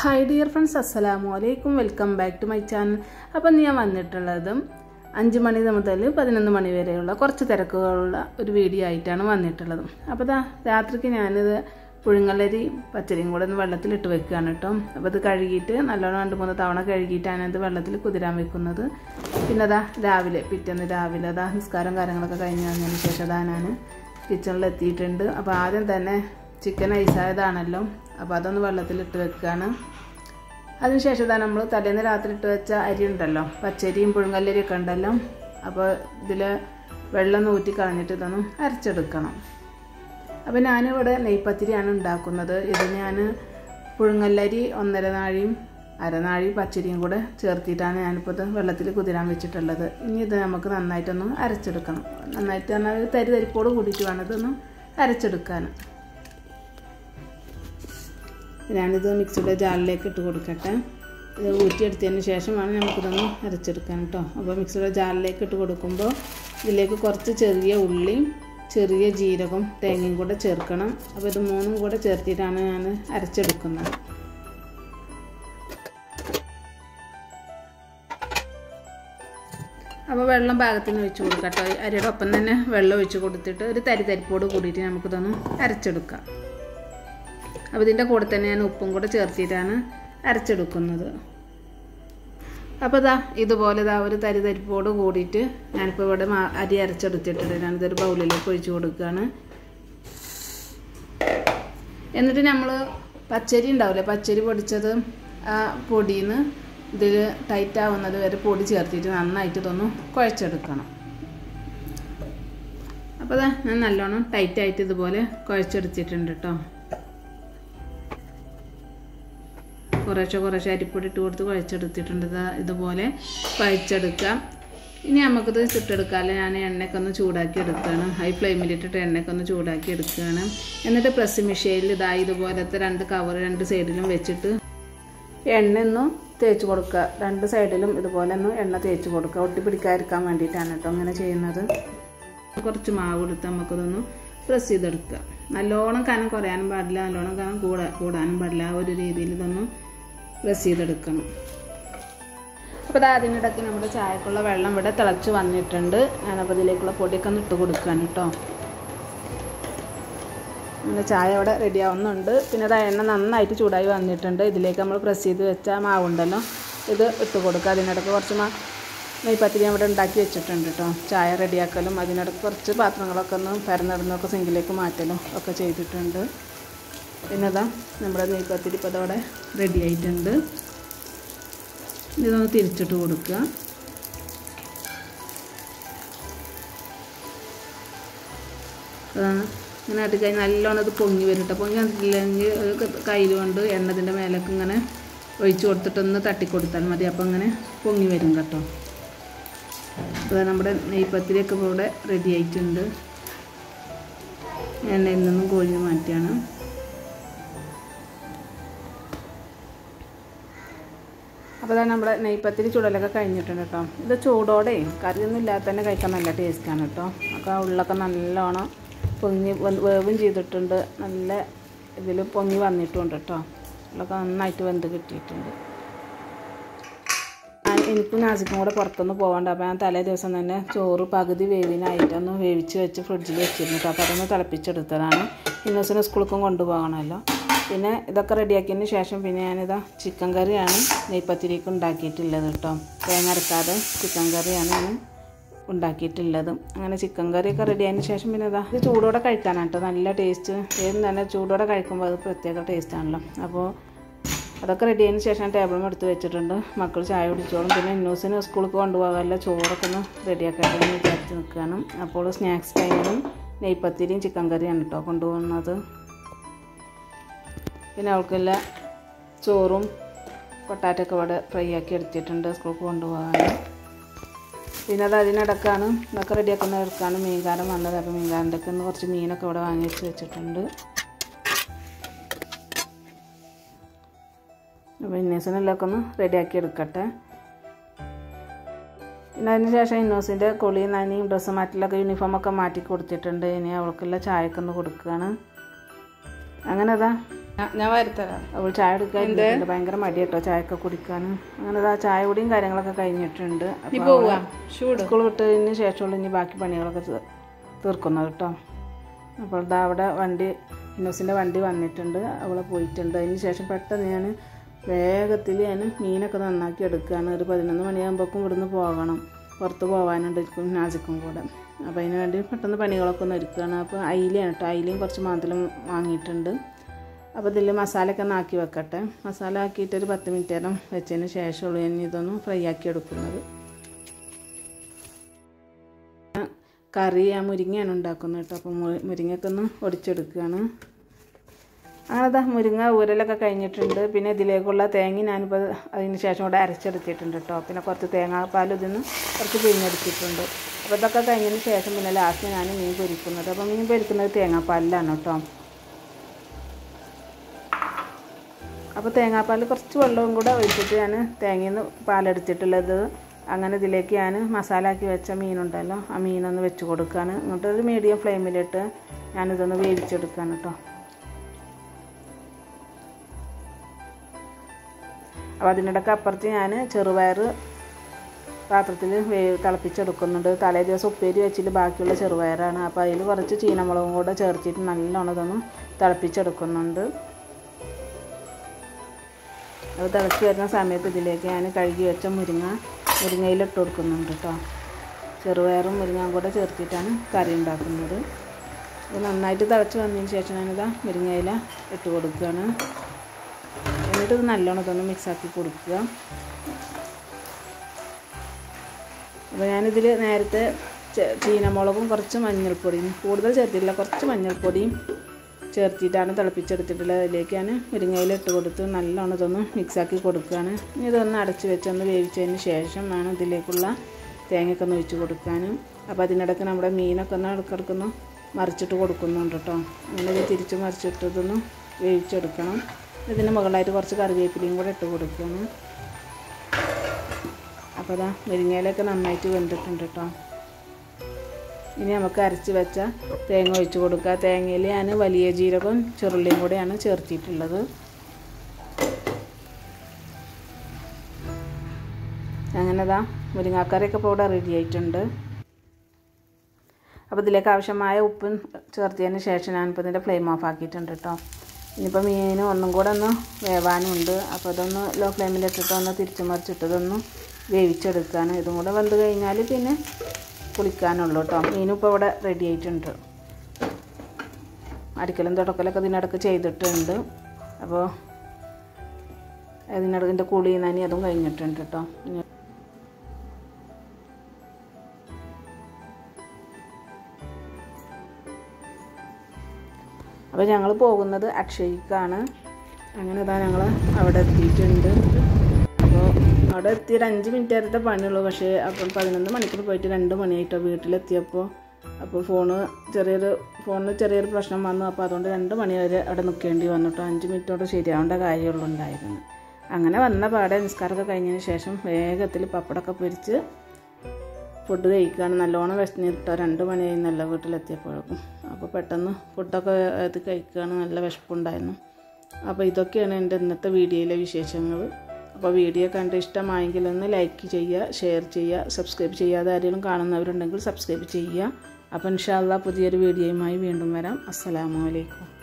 hi dear friends അസ്സലാമു അലൈക്കും welcome back to my channel അപ്പം ഞാൻ വന്നിട്ടുള്ളത് അഞ്ച് മണി മുതൽ പതിനൊന്ന് മണി വരെയുള്ള കുറച്ച് തിരക്കുകളുള്ള ഒരു വീഡിയോ ആയിട്ടാണ് വന്നിട്ടുള്ളത് അപ്പോൾ ദാ രാത്രിക്ക് ഞാനിത് പുഴുങ്ങലരി പച്ചരിയും കൂടെ ഒന്ന് വെള്ളത്തിലിട്ട് വെക്കുകയാണ് കേട്ടോ അപ്പോൾ ഇത് കഴുകിയിട്ട് നല്ലോണം രണ്ട് മൂന്ന് തവണ കഴുകിയിട്ടാണ് ഇത് വെള്ളത്തിൽ കുതിരാൻ വെക്കുന്നത് പിന്നെ അതാ രാവിലെ പിറ്റേന്ന് രാവിലെ അതാ നിസ്കാരം കാര്യങ്ങളൊക്കെ കഴിഞ്ഞ് വന്നതിന് ശേഷം അതാ ഞാൻ കിച്ചണിൽ എത്തിയിട്ടുണ്ട് അപ്പോൾ ആദ്യം തന്നെ ചിക്കൻ ഐസായതാണല്ലോ അപ്പോൾ അതൊന്ന് വെള്ളത്തിലിട്ട് വെക്കുകയാണ് അതിനുശേഷം ഇതാ നമ്മൾ തലേന്ന് രാത്രി ഇട്ട് വെച്ച അരി ഉണ്ടല്ലോ പച്ചരിയും പുഴുങ്ങല്ലരിയൊക്കെ ഉണ്ടല്ലോ അപ്പോൾ ഇതിൽ വെള്ളം നൂറ്റി കളഞ്ഞിട്ട് ഇതൊന്നും അരച്ചെടുക്കണം അപ്പോൾ ഞാനിവിടെ നെയ്പ്പത്തിരിയാണ് ഉണ്ടാക്കുന്നത് ഇത് ഞാൻ പുഴുങ്ങല്ലരി ഒന്നര നാഴിയും അരനാഴി പച്ചരിയും കൂടെ ചേർത്തിട്ടാണ് ഞാനിപ്പോൾ ഇത് വെള്ളത്തിൽ കുതിരാൻ വെച്ചിട്ടുള്ളത് ഇനി ഇത് നമുക്ക് നന്നായിട്ടൊന്ന് അരച്ചെടുക്കണം നന്നായിട്ട് പറഞ്ഞാൽ തരി തരിപ്പോട് കൂടിയിട്ട് വേണം ഇതൊന്ന് അരച്ചെടുക്കാൻ ഞാനിത് മിക്സിയുടെ ജാറിലേക്ക് ഇട്ട് കൊടുക്കട്ടെ ഇത് ഊറ്റിയെടുത്തതിന് ശേഷമാണ് നമുക്കിതൊന്ന് അരച്ചെടുക്കാൻ കേട്ടോ അപ്പോൾ മിക്സിയുടെ ജാറിലേക്ക് ഇട്ട് കൊടുക്കുമ്പോൾ ഇതിലേക്ക് കുറച്ച് ചെറിയ ഉള്ളിയും ചെറിയ ജീരകം തേങ്ങയും കൂടെ ചേർക്കണം അപ്പോൾ ഇത് മൂന്നും കൂടെ ചേർത്തിട്ടാണ് ഞാൻ അരച്ചെടുക്കുന്നത് അപ്പോൾ വെള്ളം പാകത്തിന് ഒഴിച്ച് കൊടുക്കട്ടോ അരിയുടെ ഒപ്പം തന്നെ വെള്ളം ഒഴിച്ച് കൊടുത്തിട്ട് ഒരു തരി തരിപ്പോട് കൂടിയിട്ട് നമുക്കിതൊന്ന് അരച്ചെടുക്കാം അപ്പോൾ ഇതിൻ്റെ കൂടെ തന്നെ ഞാൻ ഉപ്പും കൂടെ ചേർത്തിട്ടാണ് അരച്ചെടുക്കുന്നത് അപ്പോൾ ഇതാ ഇതുപോലെ ഇതാ ഒരു തരി തരിപ്പോട് കൂടിയിട്ട് ഞാനിപ്പോൾ ഇവിടെ അരി അരച്ചെടുത്തിട്ടുണ്ട് ഞാനിതൊരു ബൗളിലേക്ക് ഒഴിച്ച് കൊടുക്കുകയാണ് എന്നിട്ട് നമ്മൾ പച്ചരി ഉണ്ടാവില്ലേ പച്ചരി പൊടിച്ചത് ആ പൊടിയിൽ നിന്ന് ഇതിൽ ടൈറ്റ് ആവുന്നത് വരെ പൊടി ചേർത്തിട്ട് നന്നായിട്ട് ഇതൊന്ന് കുഴച്ചെടുക്കണം അപ്പോൾ ഇതാ ഞാൻ നല്ലോണം ടൈറ്റായിട്ട് ഇതുപോലെ കുഴച്ചെടുത്തിട്ടുണ്ട് കേട്ടോ കുറേശ്ശെ കുറേശ്ശെ അരിപ്പൊടി ഇട്ട് കൊടുത്ത് കുഴച്ചെടുത്തിട്ടുണ്ട് ഇതുപോലെ കുഴച്ചെടുക്കാം ഇനി നമുക്കിത് ചുട്ടെടുക്കാമല്ലോ ഞാൻ എണ്ണയൊക്കെ ഒന്ന് ചൂടാക്കി എടുക്കുകയാണ് ഹൈ ഫ്ലെയിമിലിട്ടിട്ട് എണ്ണയൊക്കെ ഒന്ന് ചൂടാക്കി എടുക്കുകയാണ് എന്നിട്ട് പ്രസ് മെഷീനിൽ ഇതാ ഇതുപോലത്തെ രണ്ട് കവർ രണ്ട് സൈഡിലും വെച്ചിട്ട് എണ്ണ ഒന്ന് തേച്ച് കൊടുക്കുക രണ്ട് സൈഡിലും ഇതുപോലെ ഒന്ന് എണ്ണ തേച്ച് കൊടുക്കുക ഒട്ടി പിടിക്കാതിരിക്കാൻ വേണ്ടിയിട്ടാണ് കേട്ടോ അങ്ങനെ ചെയ്യുന്നത് കുറച്ച് മാവ് എടുത്ത് നമുക്കിതൊന്ന് പ്രസ് ചെയ്തെടുക്കുക നല്ലോണം കനം കുറയാനും പാടില്ല നല്ലോണം കനം കൂടാ കൂടാനും പാടില്ല ആ ഒരു രീതിയിൽ ഇതൊന്ന് പ്രസ് ചെയ്തെടുക്കണം അപ്പോൾ അത് അതിനിടയ്ക്ക് നമ്മുടെ ചായക്കുള്ള വെള്ളം ഇവിടെ തിളച്ച് വന്നിട്ടുണ്ട് ഞാനപ്പോൾ ഇതിലേക്കുള്ള പൊടിയൊക്കെ ഒന്ന് ഇട്ട് കൊടുക്കുകയാണ് കേട്ടോ അങ്ങനെ ചായ ഇവിടെ റെഡി ആവുന്നുണ്ട് പിന്നെ അത് എണ്ണ നന്നായിട്ട് ചൂടായി വന്നിട്ടുണ്ട് ഇതിലേക്ക് നമ്മൾ പ്രസ് ചെയ്ത് വെച്ച മാവുണ്ടല്ലോ ഇത് ഇട്ട് കൊടുക്കുക അതിനിടയ്ക്ക് കുറച്ച് മാ നെയ്പത്തിരി ഇവിടെ ഉണ്ടാക്കി വെച്ചിട്ടുണ്ട് കേട്ടോ ചായ റെഡിയാക്കലും അതിനിടയ്ക്ക് കുറച്ച് പാത്രങ്ങളൊക്കെ ഒന്ന് പരന്നിടുന്നൊക്കെ സിങ്കിലേക്ക് മാറ്റലും ഒക്കെ ചെയ്തിട്ടുണ്ട് പിന്നെ ഇതാ നമ്മുടെ നെയ്പത്തിരി ഇപ്പോൾ അതവിടെ റെഡി ആയിട്ടുണ്ട് ഇതൊന്ന് തിരിച്ചിട്ട് കൊടുക്കുക അതാണ് ഇങ്ങനെ ആട്ടി കഴിഞ്ഞ് നല്ലോണം ഇത് പൊങ്ങി വരും കേട്ടോ പൊങ്ങി വന്നിട്ടില്ലെങ്കിൽ ഒരു കയ്യിൽ കൊണ്ട് എണ്ണത്തിൻ്റെ മേലേക്ക് ഇങ്ങനെ ഒഴിച്ച് കൊടുത്തിട്ടൊന്ന് തട്ടിക്കൊടുത്താൽ മതി അപ്പോൾ അങ്ങനെ പൊങ്ങി വരും കേട്ടോ അപ്പോൾ നമ്മുടെ നെയ്പ്പത്തിരിയൊക്കെ ഇവിടെ റെഡി ആയിട്ടുണ്ട് എണ്ണയിൽ നിന്നും കോഴി മാറ്റിയാണ് അപ്പോൾ അതാണ് നമ്മുടെ നെയ്പ്പത്തിരി ചുടലൊക്കെ കഴിഞ്ഞിട്ടുണ്ട് കേട്ടോ ഇത് ചൂടോടെ കറിയൊന്നും ഇല്ലാതെ തന്നെ കഴിക്കാൻ നല്ല ടേസ്റ്റാണ് കേട്ടോ അപ്പോൾ ഉള്ളൊക്കെ നല്ലോണം പൊങ്ങി വേവും ചെയ്തിട്ടുണ്ട് നല്ല ഇതിൽ പൊങ്ങി വന്നിട്ടുണ്ട് കേട്ടോ ഉള്ളൊക്കെ നന്നായിട്ട് വെന്ത് കിട്ടിയിട്ടുണ്ട് എനിക്കും നാസിക്കും കൂടെ പുറത്തൊന്ന് പോകണ്ട അപ്പോൾ ഞാൻ തലേ ദിവസം തന്നെ ചോറ് പകുതി വേവിനായിട്ടൊന്ന് വേവിച്ച് വെച്ച് ഫ്രിഡ്ജിൽ വെച്ചിരുന്നു കേട്ടോ അപ്പോൾ അതൊന്ന് തിളപ്പിച്ചെടുത്തതാണ് ഇന്നോസിന് സ്കൂളിലേക്കും കൊണ്ടുപോകണമല്ലോ പിന്നെ ഇതൊക്കെ റെഡിയാക്കിയതിന് ശേഷം പിന്നെ ഞാനിതാ ചിക്കൻ കറിയാണ് നെയ്പ്പത്തിരിക്ക് ഉണ്ടാക്കിയിട്ടുള്ളത് കേട്ടോ തേങ്ങ അരക്കാതെ ചിക്കൻ കറിയാണ് ഞാൻ ഉണ്ടാക്കിയിട്ടുള്ളത് അങ്ങനെ ചിക്കൻ കറിയൊക്കെ റെഡി ആയതിന് ശേഷം പിന്നെ ഇതാ ഇത് ചൂടോടെ കഴിക്കാനാണ് കേട്ടോ നല്ല ടേസ്റ്റ് ഏതും തന്നെ ചൂടോടെ കഴിക്കുമ്പോൾ അത് പ്രത്യേക ടേസ്റ്റാണല്ലോ അപ്പോൾ അതൊക്കെ റെഡി ആയതിന് ശേഷം ടേബിളും എടുത്ത് വെച്ചിട്ടുണ്ട് മക്കൾ ചായ കുടിച്ചോളും പിന്നെ ന്യൂസിന് സ്കൂളിൽ കൊണ്ടുപോകാമല്ല ചോറൊക്കെ ഒന്ന് റെഡിയാക്കട്ടെ എന്ന് വിചാരിച്ച് നിൽക്കുകയാണ് അപ്പോൾ സ്നാക്സ് ടൈമിലും നെയ്പ്പത്തിരിയും ചിക്കൻ കറിയാണ് കേട്ടോ കൊണ്ടുപോകുന്നത് പിന്നെ അവൾക്കെല്ല ചോറും പൊട്ടാറ്റൊക്കെ ഇവിടെ ഫ്രൈ ആക്കി എടുത്തിട്ടുണ്ട് സ്കൂൾക്ക് കൊണ്ടുപോകാൻ പിന്നെ അത് അതിനിടക്കാണ് ഇതൊക്കെ റെഡിയാക്കുന്ന ഇടക്കാണ് മീൻകാരൻ വന്നത് അപ്പോൾ മീൻകാരൻ്റെ ഒക്കെ കുറച്ച് മീനൊക്കെ ഇവിടെ വാങ്ങി വെച്ച് വെച്ചിട്ടുണ്ട് അപ്പോൾ ഇന്നേസിനെല്ലാം ഒന്ന് റെഡിയാക്കി എടുക്കട്ടെ പിന്നെ അതിന് ശേഷം ഇന്നോസിൻ്റെ കുളി നനയും ഡ്രസ്സ് മാറ്റിലൊക്കെ യൂണിഫോമൊക്കെ മാറ്റി കൊടുത്തിട്ടുണ്ട് ഇനി അവൾക്കുള്ള ചായക്കൊന്ന് കൊടുക്കുകയാണ് അങ്ങനെ അതാ ഞാൻ വരുത്തരാം അവൾ ചായ എടുക്കാൻ ഭയങ്കര മടി കേട്ടോ ചായയൊക്കെ കുടിക്കാൻ അങ്ങനെ ഇതാ ചായ കുടിയും കാര്യങ്ങളൊക്കെ കഴിഞ്ഞിട്ടുണ്ട് നീ അപ്പോൾ പോവാ ചൂട് സ്കൂൾ വിട്ടതിന് ശേഷമുള്ള ഇനി ബാക്കി പണികളൊക്കെ തീ- തീർക്കുന്നത് കേട്ടോ അപ്പോൾ ഇതാ അവിടെ വണ്ടി ഇന്നോസിൻ്റെ വണ്ടി വന്നിട്ടുണ്ട് അവളെ പോയിട്ടുണ്ട് അതിന് ശേഷം പെട്ടെന്ന് ഞാൻ വേഗത്തിൽ ഞാൻ മീനൊക്കെ നന്നാക്കി എടുക്കുകയാണ് ഒരു പതിനൊന്ന് മണിയാകുമ്പോഴേക്കും ഇവിടുന്ന് പോകണം പുറത്ത് പോകാനുണ്ട് എനിക്കും നാസിക്കും കൂടെ അപ്പോൾ അതിന് വേണ്ടി പെട്ടെന്ന് പണികളൊക്കെ ഒന്ന് ഒരുക്കുകയാണ് അപ്പോൾ അയിലയാണ് കേട്ടോ അയിലയും കുറച്ച് മാന്തലും വാങ്ങിയിട്ടുണ്ട് അപ്പോൾ ഇതിൽ മസാലയൊക്കെ ഒന്ന് ആക്കി വെക്കട്ടെ മസാല ആക്കിയിട്ട് ഒരു പത്ത് മിനിറ്റ് നേരം വെച്ചതിന് ശേഷമുള്ളൂ ഞാൻ ഇതൊന്ന് ഫ്രൈ ആക്കി എടുക്കുന്നത് കറി ആ മുരിങ്ങയാണ് ഉണ്ടാക്കുന്നത് കേട്ടോ അപ്പോൾ മുരിങ്ങയൊക്കെ ഒന്ന് ഒടിച്ചെടുക്കുകയാണ് അങ്ങനത്തെ മുരിങ്ങ ഊരലൊക്കെ കഴിഞ്ഞിട്ടുണ്ട് പിന്നെ ഇതിലേക്കുള്ള തേങ്ങ ഞാനിപ്പോൾ അതിന് ശേഷം കൂടെ അരച്ചെടുത്തിട്ടുണ്ട് കേട്ടോ പിന്നെ കുറച്ച് തേങ്ങാപ്പാൽ ഇതിന്ന് കുറച്ച് പിഴിഞ്ഞെടുത്തിട്ടുണ്ട് അപ്പോൾ ഇതൊക്കെ കഴിഞ്ഞതിന് ശേഷം പിന്നെ ലാസ്റ്റ് ഞാൻ മീൻ പൊരിക്കുന്നത് അപ്പോൾ മീൻ പൊരിക്കുന്നത് തേങ്ങാപ്പാലിലാണ് കേട്ടോ അപ്പോൾ തേങ്ങാപ്പാൽ കുറച്ച് വെള്ളവും കൂടെ ഒഴിച്ചിട്ട് ഞാൻ തേങ്ങയിൽ നിന്ന് പാലെടുത്തിട്ടുള്ളത് അങ്ങനെ ഇതിലേക്ക് ഞാൻ മസാല ആക്കി വെച്ച മീനുണ്ടല്ലോ ആ മീനൊന്ന് വെച്ച് കൊടുക്കുകയാണ് എന്നിട്ട് ഒരു മീഡിയം ഫ്ലെയിമിലിട്ട് ഞാനിതൊന്ന് വേവിച്ചെടുക്കുകയാണ് കേട്ടോ അപ്പോൾ അതിനിടയ്ക്ക് അപ്പുറത്ത് ഞാൻ ചെറുപയർ പാത്രത്തിൽ വേ തിളപ്പിച്ചെടുക്കുന്നുണ്ട് തലേ ദിവസം ഉപ്പേരി വെച്ചിട്ട് ബാക്കിയുള്ള ചെറുപയറാണ് അപ്പോൾ അതിൽ കുറച്ച് ചീനമുളകും കൂടെ ചേർത്തിട്ട് നല്ലോണം ഇതൊന്ന് തിളപ്പിച്ചെടുക്കുന്നുണ്ട് അത് തിളച്ച് വരുന്ന സമയത്ത് ഇതിലേക്ക് ഞാൻ കഴുകി വെച്ച മുരിങ്ങ മുരിങ്ങയിലിട്ട് കൊടുക്കുന്നുണ്ട് കേട്ടോ ചെറുപയറും മുരിങ്ങയും കൂടെ ചേർത്തിട്ടാണ് കറി ഉണ്ടാക്കുന്നത് ഇത് നന്നായിട്ട് തിളച്ച് വന്നതിന് ശേഷം ഞാനിതാ മുരിങ്ങയില ഇട്ട് കൊടുക്കുകയാണ് എന്നിട്ട് ഇത് നല്ലോണം ഇതൊന്ന് മിക്സാക്കി കൊടുക്കുക അപ്പോൾ ഞാനിതിൽ നേരത്തെ ചെ- ചീനമുളകും കുറച്ച് മഞ്ഞൾപ്പൊടിയും കൂടുതൽ ചേർത്തിട്ടില്ല കുറച്ച് മഞ്ഞൾപ്പൊടിയും ചേർത്തിട്ടാണ് തിളപ്പിച്ചെടുത്തിട്ടുള്ളത് അതിലേക്ക് ഞാൻ മുരിങ്ങയില ഇട്ട് കൊടുത്ത് നല്ലോണം ഇതൊന്ന് മിക്സാക്കി കൊടുക്കുകയാണ് ഇനി ഇതൊന്ന് അടച്ച് വെച്ച് ഒന്ന് വേവിച്ചതിന് ശേഷം വേണം ഇതിലേക്കുള്ള തേങ്ങയൊക്കെ ഒന്ന് ഒഴിച്ച് കൊടുക്കാൻ അപ്പോൾ അതിനിടയ്ക്ക് നമ്മുടെ മീനൊക്കെ ഒന്ന് ഇടക്കിടക്കൊന്ന് മറിച്ചിട്ട് കൊടുക്കുന്നുണ്ട് കേട്ടോ അങ്ങനെ ഇത് തിരിച്ച് മറിച്ചിട്ട് ഇതൊന്ന് വേവിച്ചെടുക്കണം ഇതിന് മുകളിലായിട്ട് കുറച്ച് കറിവേപ്പിലയും കൂടെ ഇട്ട് കൊടുക്കണം അപ്പോൾ അതാ മുരിങ്ങയിലൊക്കെ നന്നായിട്ട് വെന്തിട്ടുണ്ട് കേട്ടോ ഇനി നമുക്ക് അരച്ച് വെച്ച തേങ്ങ ഒഴിച്ച് കൊടുക്കുക തേങ്ങയിൽ ഞാൻ വലിയ ജീരകവും ചെറുള്ളിയും കൂടെയാണ് ചേർത്തിട്ടുള്ളത് അങ്ങനെ ദാ മുരിങ്ങാക്കറിയൊക്കെ ഇപ്പോൾ ഇവിടെ റെഡി ആയിട്ടുണ്ട് അപ്പോൾ ഇതിലേക്ക് ആവശ്യമായ ഉപ്പും ചേർത്തതിന് ശേഷം ഞാനിപ്പോൾ ഇതിൻ്റെ ഫ്ലെയിം ഓഫ് ആക്കിയിട്ടുണ്ട് കേട്ടോ ഇനിയിപ്പോൾ മീൻ ഒന്നും കൂടെ ഒന്ന് വേവാനുണ്ട് അപ്പോൾ ഇതൊന്ന് ലോ ഫ്ലെയിമിലിട്ടിട്ട് ഒന്ന് തിരിച്ചു മറിച്ചിട്ട് ഇതൊന്ന് വേവിച്ചെടുക്കാൻ ഇതും കൂടെ വെന്ത് കഴിഞ്ഞാൽ പിന്നെ കുളിക്കാനുള്ളൂ കേട്ടോ മീനും ഇപ്പോൾ ഇവിടെ റെഡി ആയിട്ടുണ്ട് അടിക്കലും തുടക്കലൊക്കെ ഇതിനിടക്ക് ചെയ്തിട്ടുണ്ട് അപ്പോൾ ഇതിനിടക്ക് ഇതിൻ്റെ കുളി നനി അതും കഴിഞ്ഞിട്ടുണ്ട് കേട്ടോ ഇനി അപ്പോൾ ഞങ്ങൾ പോകുന്നത് അക്ഷയ്ക്കാണ് അങ്ങനെ ഇതാ ഞങ്ങൾ അവിടെ എത്തിയിട്ടുണ്ട് അപ്പോൾ അവിടെ എത്തി ഒരു അഞ്ച് മിനിറ്റ് നേരത്തെ പണിയുള്ളൂ പക്ഷേ അപ്പം പതിനൊന്ന് മണിക്കൂർ പോയിട്ട് രണ്ട് മണിയായിട്ടോ വീട്ടിലെത്തിയപ്പോൾ അപ്പോൾ ഫോണ് ചെറിയൊരു ഫോണിന് ചെറിയൊരു പ്രശ്നം വന്നു അപ്പോൾ അതുകൊണ്ട് രണ്ട് മണി വരെ അവിടെ നിൽക്കേണ്ടി വന്നു കേട്ടോ അഞ്ച് മിനിറ്റോടെ ശരിയാവേണ്ട കാര്യമുള്ളൂ ഉണ്ടായിരുന്നു അങ്ങനെ വന്ന പാടെ നിസ്കാരമൊക്കെ കഴിഞ്ഞതിന് ശേഷം വേഗത്തിൽ പപ്പടമൊക്കെ പൊരിച്ച് ഫുഡ് കഴിക്കുകയാണ് നല്ലോണം വിശന്നിട്ടോ രണ്ട് മണിയായിരുന്നല്ലോ വീട്ടിലെത്തിയപ്പോഴേക്കും അപ്പോൾ പെട്ടെന്ന് ഫുഡൊക്കെ അത് കഴിക്കുകയാണ് നല്ല വിശപ്പുണ്ടായിരുന്നു അപ്പോൾ ഇതൊക്കെയാണ് എൻ്റെ ഇന്നത്തെ വീഡിയോയിലെ വിശേഷങ്ങൾ അപ്പോൾ വീഡിയോ കണ്ട് ഇഷ്ടമായെങ്കിൽ ഒന്ന് ലൈക്ക് ചെയ്യുക ഷെയർ ചെയ്യുക സബ്സ്ക്രൈബ് ചെയ്യാതെ ആരെങ്കിലും കാണുന്നവരുണ്ടെങ്കിൽ സബ്സ്ക്രൈബ് ചെയ്യുക അപ്പോൾ ഇൻഷാല്ല പുതിയൊരു വീഡിയോയുമായി വീണ്ടും വരാം അസ്സലാമു അലൈക്കും